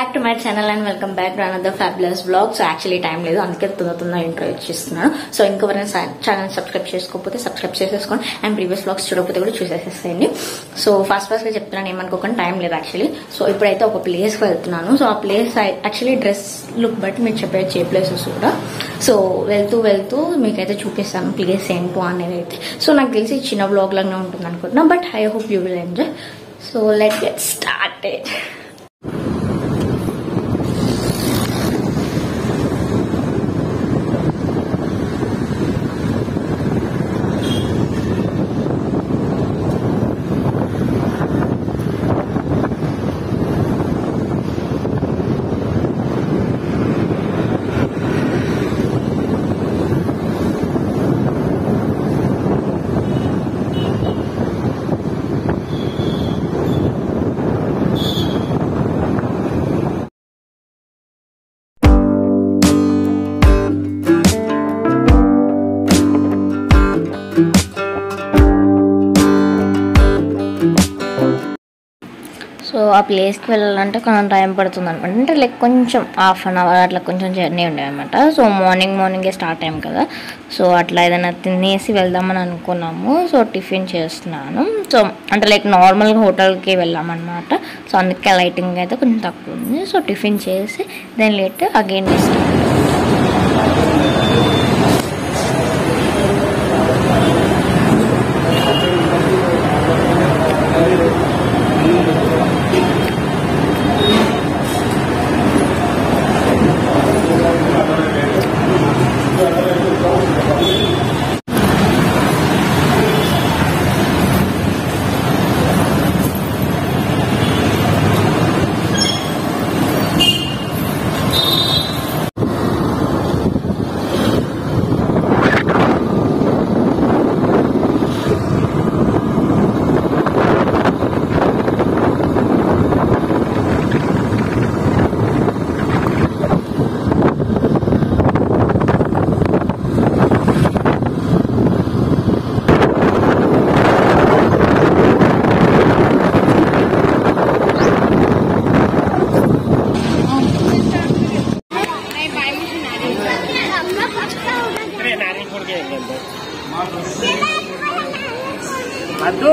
back to my channel and welcome back to another fabulous blog so actually time లేదు అందుకే తొందర తొందర intro ఇచ్చిస్తున్నాను సో ఇంకెవరైనా ఛానల్ సబ్స్క్రైబ్ చేసుకోకపోతే సబ్స్క్రైబ్ చేసేసుకోండి అండ్ ప్రీవియస్ బ్లాగ్స్ చూడకపోతే కూడా చూసేసేసేయండి సో ఫాస్ట్ ఫాస్ట్ గా చెప్తున్నాను ఏమనుకోకుండా టైం లేదు యాక్చువల్లీ సో ఇప్పుడైతే ఒక ప్లేస్ కి వెళ్తున్నాను సో ఆ ప్లేస్ యాక్చువల్లీ డ్రెస్ లుక్ బట్టి మీరు చెప్పే ఏ ప్లేసెస్ కూడా సో వెళ్తూ వెళ్తూ మీకైతే చూపిస్తాను ప్లేస్ ఏంటో అనేది అయితే సో నాకు తెలిసి చిన్న బ్లాగ్ లాగానే ఉంటుంది అనుకుంటున్నా but I hope you will enjoy so let get started so ఆ ప్లేస్కి వెళ్ళాలంటే కొంచెం టైం పడుతుంది అనమాట అంటే లైక్ కొంచెం హాఫ్ అన్ అవర్ అట్లా కొంచెం జర్నీ ఉండే అనమాట సో మార్నింగ్ మార్నింగే స్టార్ట్ అయ్యాం కదా సో అట్లా ఏదైనా తినేసి వెళ్దామని అనుకున్నాము సో టిఫిన్ చేస్తున్నాను సో అంటే లైక్ నార్మల్గా హోటల్కి వెళ్ళామన్నమాట సో అందుకే లైటింగ్ అయితే కొంచెం తక్కువ ఉంది సో టిఫిన్ చేసి దెన్ లేట్ అగైన్ अरे नारियल फोड़ के एक अंदर मधु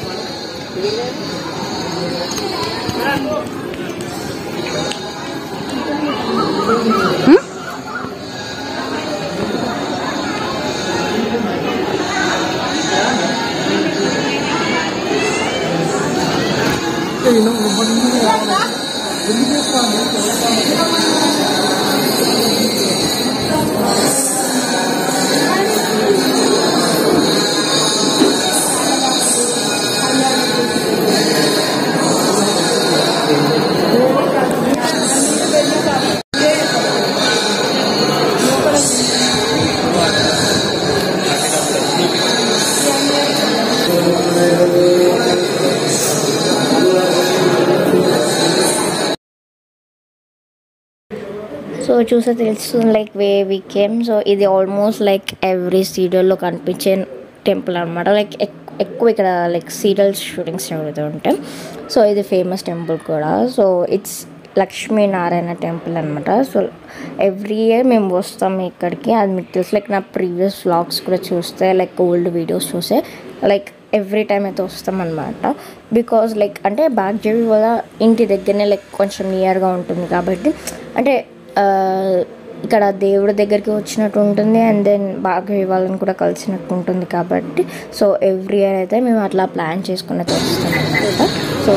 సో చూస్తే తెలుస్తుంది like way we came so ఇది ఆల్మోస్ట్ లైక్ ఎవ్రీ సీరియల్లో కనిపించే టెంపుల్ అనమాట లైక్ ఎక్కువ ఇక్కడ లైక్ సీరియల్స్ షూటింగ్స్ జరుగుతూ ఉంటాయి సో ఇది ఫేమస్ టెంపుల్ కూడా సో ఇట్స్ లక్ష్మీనారాయణ టెంపుల్ అనమాట సో ఎవ్రీ ఇయర్ మేము వస్తాం ఇక్కడికి అది మీకు తెలుసు లైక్ నా ప్రీవియస్ వ్లాగ్స్ కూడా చూస్తే లైక్ ఓల్డ్ వీడియోస్ చూస్తే లైక్ ఎవ్రీ టైం అయితే వస్తాం అనమాట బికాజ్ లైక్ అంటే బాగ్జేవి వల్ల ఇంటి దగ్గరనే లైక్ కొంచెం నియర్గా ఉంటుంది కాబట్టి అంటే ఆ, ఇక్కడ దేవుడి దగ్గరికి వచ్చినట్టు ఉంటుంది అండ్ దెన్ బాగా వాళ్ళని కూడా కలిసినట్టు ఉంటుంది కాబట్టి సో ఎవ్రీ ఇయర్ అయితే మేము అట్లా ప్లాన్ చేసుకుని అయితే వస్తాం అనమాట సో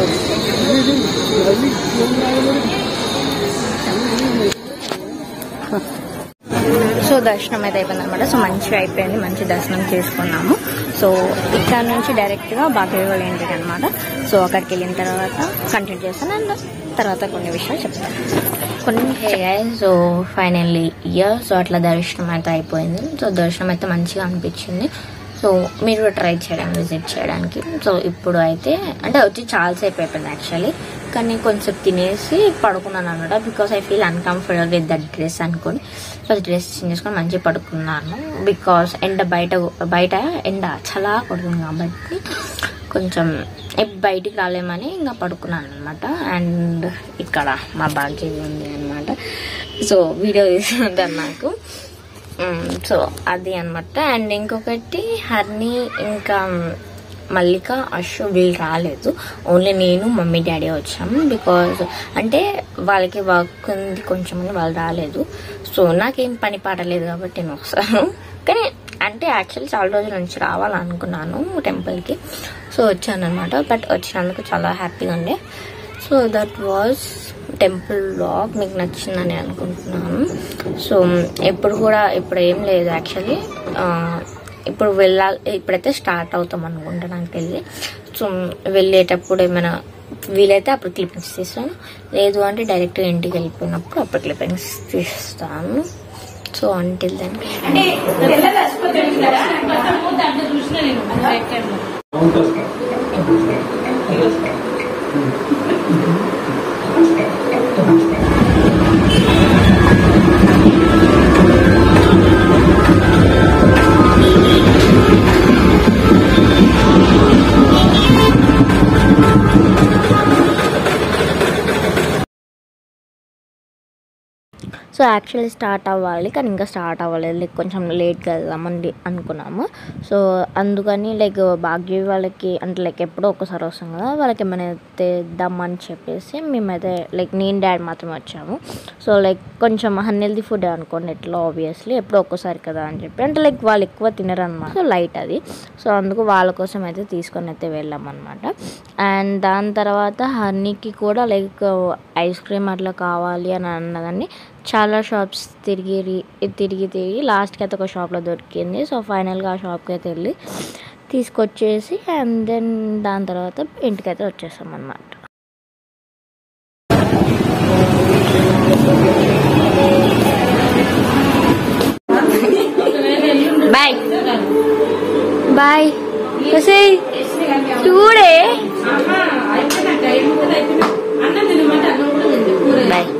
సో దర్శనం అయితే అయిపోయింది అనమాట సో మంచిగా అయిపోయింది మంచి దర్శనం చేసుకున్నాము సో ఇక్కడ నుంచి డైరెక్ట్గా బాగా వాళ్ళ ఇంటికి అనమాట సో అక్కడికి వెళ్ళిన తర్వాత కంటిన్యూ చేస్తాను అండ్ తర్వాత కొన్ని విషయాలు చెప్తాను కొన్ని సో ఫైనల్లీ ఇయర్ సో అట్లా దర్శనం అయితే అయిపోయింది సో దర్శనం అయితే మంచిగా అనిపించింది సో మీరు ట్రై చేయడం విజిట్ చేయడానికి సో ఇప్పుడు అయితే అంటే వచ్చి చాలాసేపు అయిపోయింది యాక్చువల్లీ కానీ కొంచెం తినేసి పడుకున్నాను అనమాట because I feel uncomfortable with that dress అనుకొని ఫస్ట్ డ్రెస్ చేంజ్ చేసుకొని మంచిగా పడుకున్నాను బికాస్ ఎండ బయట బయట ఎండ చాలా కొడుతుంది కాబట్టి కొంచెం ఇప్పుడు బయటికి రాలేమని ఇంకా పడుకున్నాను అనమాట అండ్ ఇక్కడ మా భాగ్యవి ఉంది అనమాట సో వీడియో తీసుకుంటాను నాకు సో అది అనమాట అండ్ ఇంకొకటి హర్ని ఇంకా మల్లిక అశు వీళ్ళు రాలేదు ఓన్లీ నేను మమ్మీ డాడీ వచ్చాము బికాజ్ అంటే వాళ్ళకి వర్క్ ఉంది కొంచెం అని వాళ్ళు రాలేదు సో నాకేం పని పాట లేదు కాబట్టి నేను వస్తాను కానీ అంటే యాక్చువల్లీ చాలా రోజుల నుంచి రావాలనుకున్నాను టెంపుల్కి సో వచ్చాను అనమాట బట్ వచ్చినందుకు చాలా హ్యాపీగా ఉండే so that was temple blog మీకు నచ్చిందని అనుకుంటున్నాను సో ఎప్పుడు కూడా ఇప్పుడు ఏం లేదు యాక్చువల్లీ ఇప్పుడు వెళ్ళాలి ఇప్పుడైతే స్టార్ట్ అవుతాం అనుకుంటున్నాను పెళ్ళి సో వెళ్ళేటప్పుడు ఏమైనా వీలైతే అప్పుడు క్లిప్పింగ్స్ తీస్తాను లేదు అంటే డైరెక్ట్గా ఇంటికి వెళ్ళిపోయినప్పుడు అప్పుడు క్లిప్పింగ్స్ తీస్తాను so until then so actually start అవ్వాలి కానీ ఇంకా స్టార్ట్ అవ్వలేదు లైక్ కొంచెం లేట్గా వెళ్దామని అనుకున్నాము సో అందుకని లైక్ భాగ్యవి వాళ్ళకి అంటే లైక్ ఎప్పుడో ఒకసారి వస్తాం కదా వాళ్ళకి ఏమైనా తెద్దామని చెప్పేసి మేమైతే లైక్ నేను డాడీ మాత్రమే వచ్చాము సో లైక్ కొంచెం అన్హెల్దీ ఫుడ్ అనుకోండి ఎట్లా ఆబ్వియస్లీ ఎప్పుడో ఒక్కసారి కదా అని చెప్పి అంటే లైక్ వాళ్ళు ఎక్కువ తినరు అనమాట సో లైట్ అది సో అందుకు వాళ్ళ కోసం అయితే తీసుకొని అయితే వెళ్ళామన్నమాట అండ్ దాని తర్వాత హనీకి కూడా లైక్ ఐస్ క్రీమ్ అట్లా కావాలి అని అన్నదాన్ని చాలా షాప్స్ తిరిగి తిరిగి తిరిగి లాస్ట్కి అయితే ఒక షాప్లో దొరికింది సో ఫైనల్గా ఆ షాప్కి అయితే వెళ్ళి తీసుకొచ్చేసి అండ్ దెన్ దాని తర్వాత ఇంటికైతే వచ్చేసాం అనమాట బాయ్ బాయ్ చూడే బాయ్